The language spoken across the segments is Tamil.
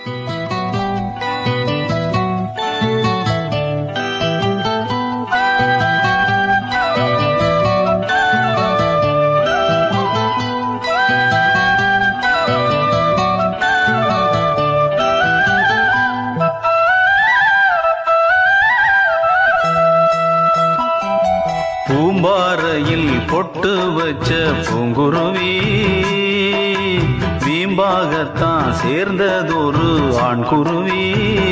பூம்பாறையில் பொட்டு வச்ச பூங்குருவி வீம்பாகத்தான் சேர்ந்ததொரு ஆண் குருவி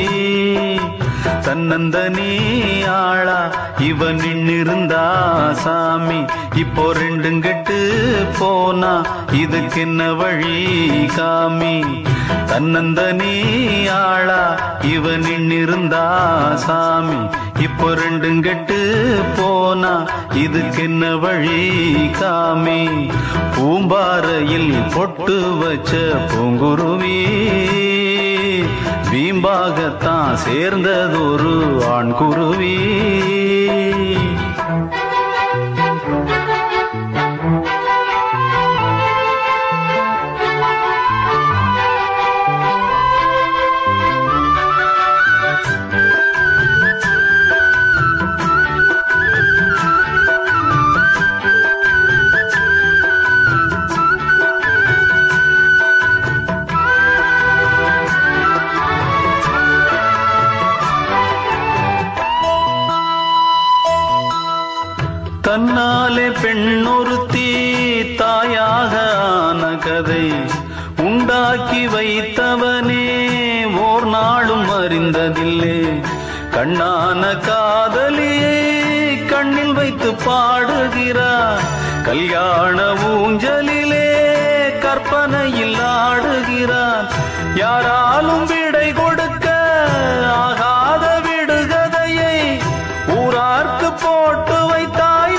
தன்னந்தனி ஆளா இவன் நின்னிருந்தா சாமி இப்போ ரெண்டும் கெட்டு போனா இதுக்கு என்ன வழி காமி தன்னந்தனி ஆளா இவன் நின்னிருந்தா சாமி இப்போ ரெண்டும் கெட்டு போனா இதுக்கு என்ன வழி காமி பூம்பாறையில் பொட்டு வச்ச பூங்குருவி வீம்பாகத்தான் சேர்ந்ததொரு ஆண் குருவி தன்னாலே பெண்ணொருத்தி தாயாக ஆன கதை உண்டாக்கி வைத்தவனே ஓர் நாளும் அறிந்ததில்லை கண்ணான காதலியை கண்ணில் வைத்து பாடுகிறார் கல்யாண ஊஞ்சலிலே கற்பனையில் ஆடுகிறான் யாராலும் விடை கொடுக்க ஆகாத விடுகதையை ஊரார்க்கு போட்டு வைத்தாய்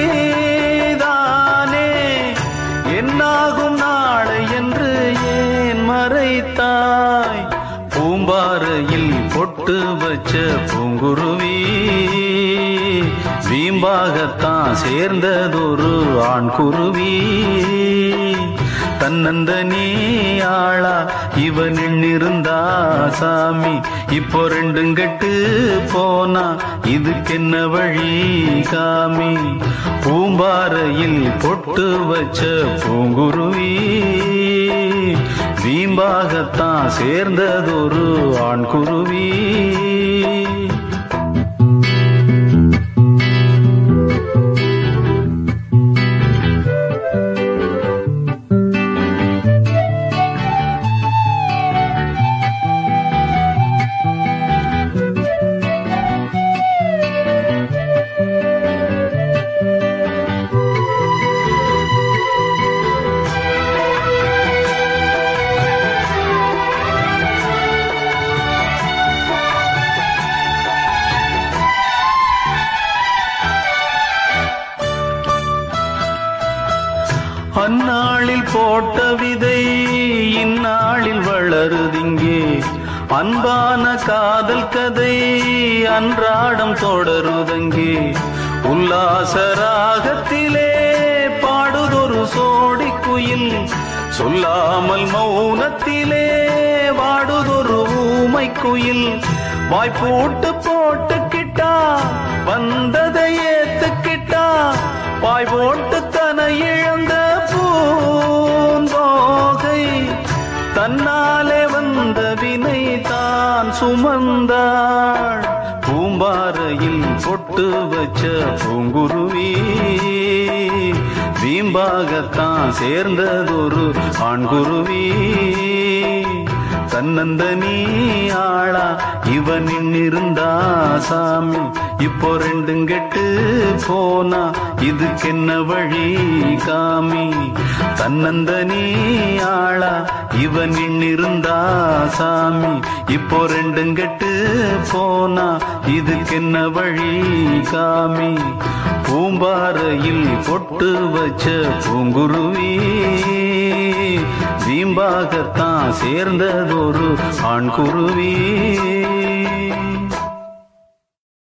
நீதானே என்னாகும் நாளை என்று ஏன் மறைத்தாய் பூம்பாறையில் பொட்டு வச்ச பூங்குருவி வீம்பாகத்தான் சேர்ந்ததொரு ஆண் குருவி தன்னந்தனி ஆளா இவன் எண்ணிருந்தா சாமி இப்போ ரெண்டும் கெட்டு போனா இதுக்கென்ன வழி காமி பூம்பாறையில் பொட்டு வச்ச பூங்குருவி வீம்பாகத்தான் சேர்ந்ததொரு ஆண் குருவி அந்நாளில் போட்ட விதை இந்நாளில் வளருதிங்கே அன்பான காதல் கதை அன்றாடம் தொடருதங்கே உல்லாச ராகத்திலே பாடுதொரு சோடி குயில் சொல்லாமல் மௌனத்திலே வாடுதொரு ஊமை குயில் வாய்ப்போட்டு போட்டுக்கிட்டா வந்ததை ஏத்துக்கிட்டா பாய் போட்டு தன இழந்த பூந்தோகை தன்னாலே வந்த வினை தான் சுமந்தாள் பூம்பாறையில் பொட்டு வச்ச பூங்குருவி வீம்பாகத்தான் சேர்ந்ததொரு ஆண்குருவி தன்னந்தனி ஆளா இவன் இருந்தா சாமி இப்போ ரெண்டும் கெட்டு போனா இதுக்கென்ன வழி காமி தன்னந்தனி ஆளா இவன் இருந்தா சாமி இப்போ ரெண்டும் கெட்டு போனா இதுக்கென்ன வழி காமி பூம்பாறையில் பொட்டு வச்ச பூங்குருவி வீம்பாகத்தான் சேர்ந்ததொரு ஆண் குருவி